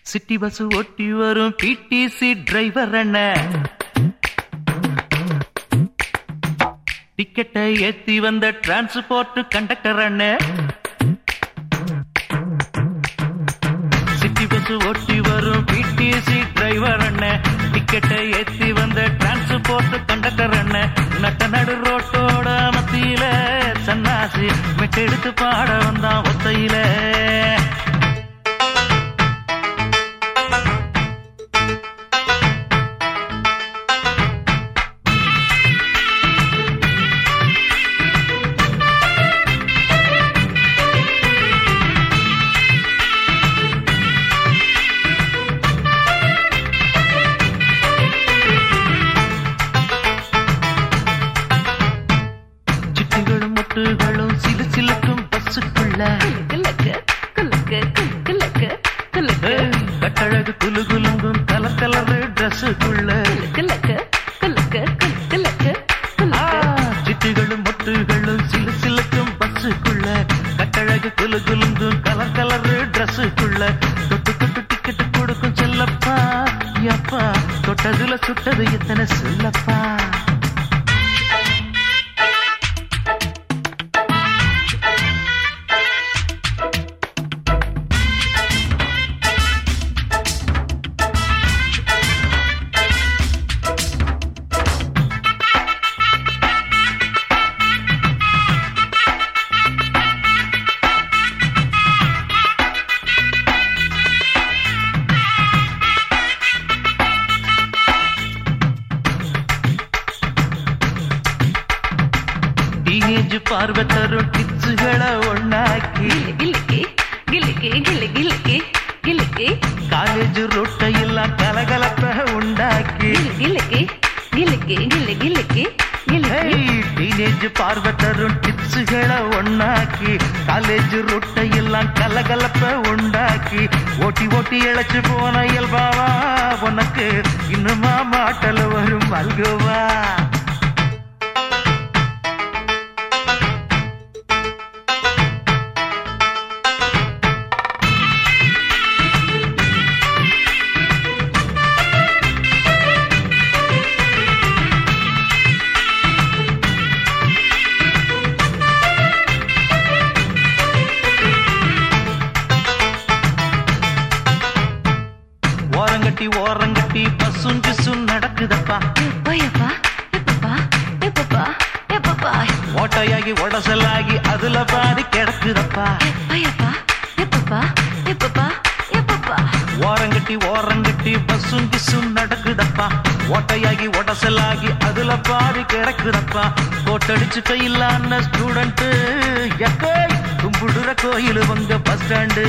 city bus ஓட்டி வரும் BDC driver அண்ணன் டிக்கெட்டை ஏத்தி வந்த டிரான்ஸ்போர்ட் கண்டக்டர் அண்ணன் சிட்டி பஸ் ஓட்டி வரும் பிடிசி டிரைவர் அண்ணன் டிக்கெட்டை ஏத்தி வந்த டிரான்ஸ்போர்ட் கண்டக்டர் அண்ணன் நட்ட நடு ரோட்டோட மத்தியில சன்னாசி மெட்டெடுத்து பாட வந்தான் ஒத்தையில சிட்டுகளும் முட்டுகளும் சிலு சிலுக்கும் பஸ்ஸுக்குள்ள குலுக்கு குலுக்கு குலுக்கு குலுக்கு ஏய், கட்டழகு குலு குலுங்கும் கலர் கலர் ட்ரெஸ்ஸுக்குள்ள குலுக்கு குலுக்கு குலுக்கு ஆ, குலுக்கு சிட்டுகளும் முட்டுகளும் சிலு சிலுக்கும் பஸ்ஸுக்குள்ள கட்டழகு குலு குலுங்கும் கலர் கலர் ட்ரெஸ்ஸுக்குள்ள தொட்டு தொட்டு டிக்கெட் கொடுக்கும் செல்லப்பா யப்பா தொட்டதுல சுட்டது எத்தனை சொல்லப்பா டீனேஜ் பார்வை தரும் டிப்ஸுகளை ஒண்ணாக்கி கிலுக்கி கிலுக்கி கிலு கிலுக்கி கிலுக்கி காலேஜ் ரொட்டையெல்லாம் கலகலப்ப உண்டாக்கி கிலுக்கி கிலுக்கி கிலு கிலுக்கி கிலுக்கி டீனேஜ் பார்வை தரும் டிப்ஸுகளை ஒண்ணாக்கி காலேஜ் ரொட்டையெல்லாம் கலகலப்ப உண்டாக்கி ஓட்டி ஓட்டி இழைச்சு போன இயல்பாவா உனக்கு இன்னுமா மாட்டல வரும் அல்குவா ஓரங்கட்டி ஓரங்கட்டி பசும் கிசும் நடக்குதப்பா எப்பா எப்பா எப்பப்பா எப்பப்பா எப்பப்பா ஓட்டையாகி உடசலாகி அதுல பாதி கிடக்குதப்பா எப்பா எப்பா எப்பப்பா எப்பப்பா எப்பப்பா ஓரங்கட்டி ஓரங்கட்டி பஸ்ஸும் கிசும் நடக்குதப்பா ஓட்டையாகி உடசலாகி அதுல பாதி கிடக்குதப்பா கோட்டடிச்சு கையில்லான ஸ்டூடெண்ட் எப்போ கும்பிடுற கோயில் உங்க பஸ் ஸ்டாண்டு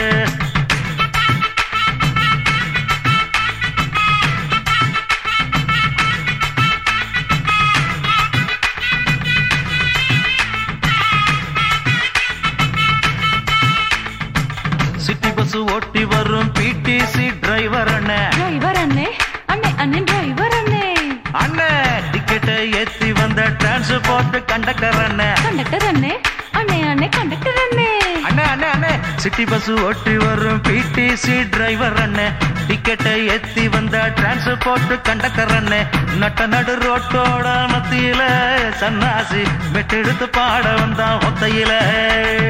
சிட்டி பஸ் ஓட்டி வரும் பிடிசி டிரைவர் அண்ணன் டிரைவர் அண்ணே அண்ணே அண்ணே டிரைவர் அண்ணே அண்ணன் டிக்கெட்டை ஏத்தி வந்த டிரான்ஸ்போர்ட் கண்டக்டர் அண்ணன் கண்டக்டர் அண்ணே அண்ணே அண்ணே கண்டக்டர் அண்ணே அண்ணே அண்ணே அண்ணே சிட்டி பஸ் ஓட்டி வரும் பிடிசி டிரைவர் அண்ணே டிக்கெட்டை ஏத்தி வந்த டிரான்ஸ்போர்ட் கண்டக்டர் அண்ணே நட்ட நடு ரோட்டோட மத்தியில சன்னாசி மெட்டெடுத்து பாட வந்தான் ஒத்தையில